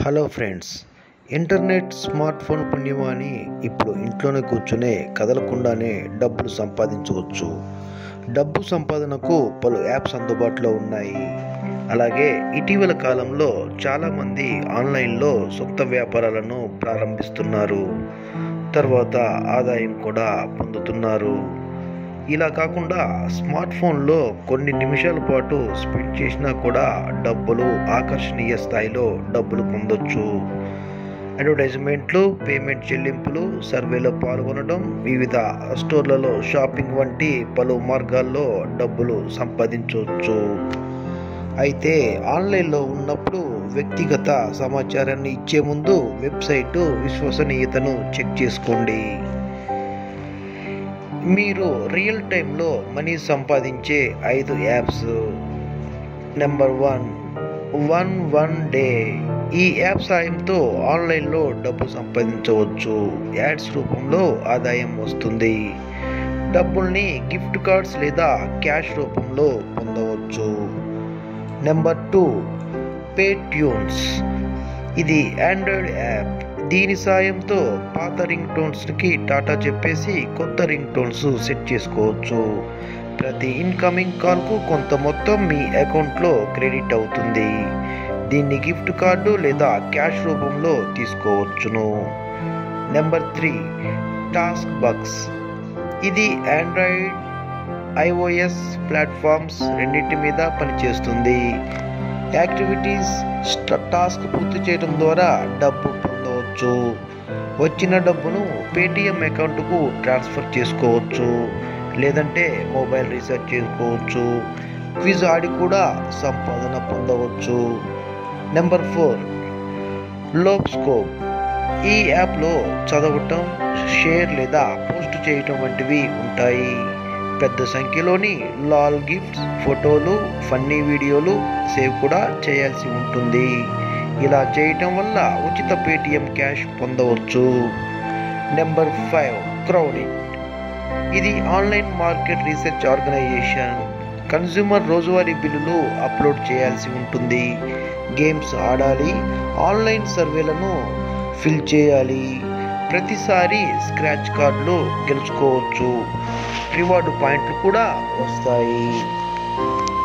hello friends internet smart phone పుణ్యమాని ఇప్పుడు ఇంట్లోనే కూర్చునే కదలకుండానే డబ్బులు సంపాదించవచ్చు డబ్బు సంపాదనకు పలు యాప్స్ అందుబాటులో ఉన్నాయి అలాగే ఇటీవల కాలంలో చాలామంది ఆన్లైన్లో సొంత వ్యాపారాలను ప్రారంభిస్తున్నారు తర్వాత ఆదాయం కూడా పొందుతున్నారు ఇలా కాకుండా స్మార్ట్ ఫోన్లో కొన్ని నిమిషాల పాటు స్పెండ్ చేసినా కూడా డబ్బులు ఆకర్షణీయ స్థాయిలో డబ్బులు పొందొచ్చు అడ్వర్టైజ్మెంట్లు పేమెంట్ చెల్లింపులు సర్వేలో పాల్గొనడం వివిధ స్టోర్లలో షాపింగ్ వంటి పలు మార్గాల్లో డబ్బులు సంపాదించవచ్చు అయితే ఆన్లైన్లో ఉన్నప్పుడు వ్యక్తిగత సమాచారాన్ని ఇచ్చే ముందు వెబ్సైటు విశ్వసనీయతను చెక్ చేసుకోండి మీరు రియల్ టైంలో మనీ సంపాదించే ఐదు apps number one one one day ఈ యాప్ సాయంతో ఆన్లైన్లో డబ్బు సంపాదించవచ్చు యాడ్స్ రూపంలో ఆదాయం వస్తుంది డబ్బుల్ని గిఫ్ట్ కార్డ్స్ లేదా క్యాష్ రూపంలో పొందవచ్చు నెంబర్ టూ పే ట్యూన్స్ ఇది ఆండ్రాయిడ్ యాప్ దీని సాయంతో పాత రింగ్ టోన్స్కి టాటా చెప్పేసి కొత్త రింగ్ టోన్స్ సెట్ చేసుకోవచ్చు ప్రతి ఇన్కమింగ్ కాల్కు కొంత మొత్తం మీ అకౌంట్లో క్రెడిట్ అవుతుంది దీన్ని గిఫ్ట్ కార్డు లేదా క్యాష్ రూపంలో తీసుకోవచ్చును నెంబర్ త్రీ టాస్క్ బక్స్ ఇది ఆండ్రాయిడ్ ఐఓఎస్ ప్లాట్ఫామ్స్ రెండింటి మీద పనిచేస్తుంది యాక్టివిటీస్ టాస్క్ పూర్తి చేయడం ద్వారా డబ్బు పొందవచ్చు వచ్చిన డబ్బును పేటిఎం అకౌంట్కు ట్రాన్స్ఫర్ చేసుకోవచ్చు లేదంటే మొబైల్ రీఛార్జ్ చేసుకోవచ్చు క్విజ్ ఆడి కూడా సంపాదన పొందవచ్చు నెంబర్ ఫోర్ లోప్ స్కోప్ ఈ యాప్లో చదవటం షేర్ లేదా పోస్ట్ చేయటం వంటివి ఉంటాయి పెద్ద సంఖ్యలోని లాల్ గిఫ్ట్స్ ఫోటోలు ఫన్నీ వీడియోలు సేవ్ కూడా చేయాల్సి ఉంటుంది ఇలా చేయటం వల్ల ఉచిత పేటిఎం క్యాష్ పొందవచ్చు నెంబర్ ఫైవ్ క్రౌడింగ్ ఇది online market research organisation consumer రోజువారీ బిల్లులు అప్లోడ్ చేయాల్సి ఉంటుంది గేమ్స్ ఆడాలి ఆన్లైన్ సర్వేలను ఫిల్ చేయాలి ప్రతిసారి స్క్రాచ్ కార్డులు గెలుచుకోవచ్చు రివార్డు పాయింట్లు కూడా వస్తాయి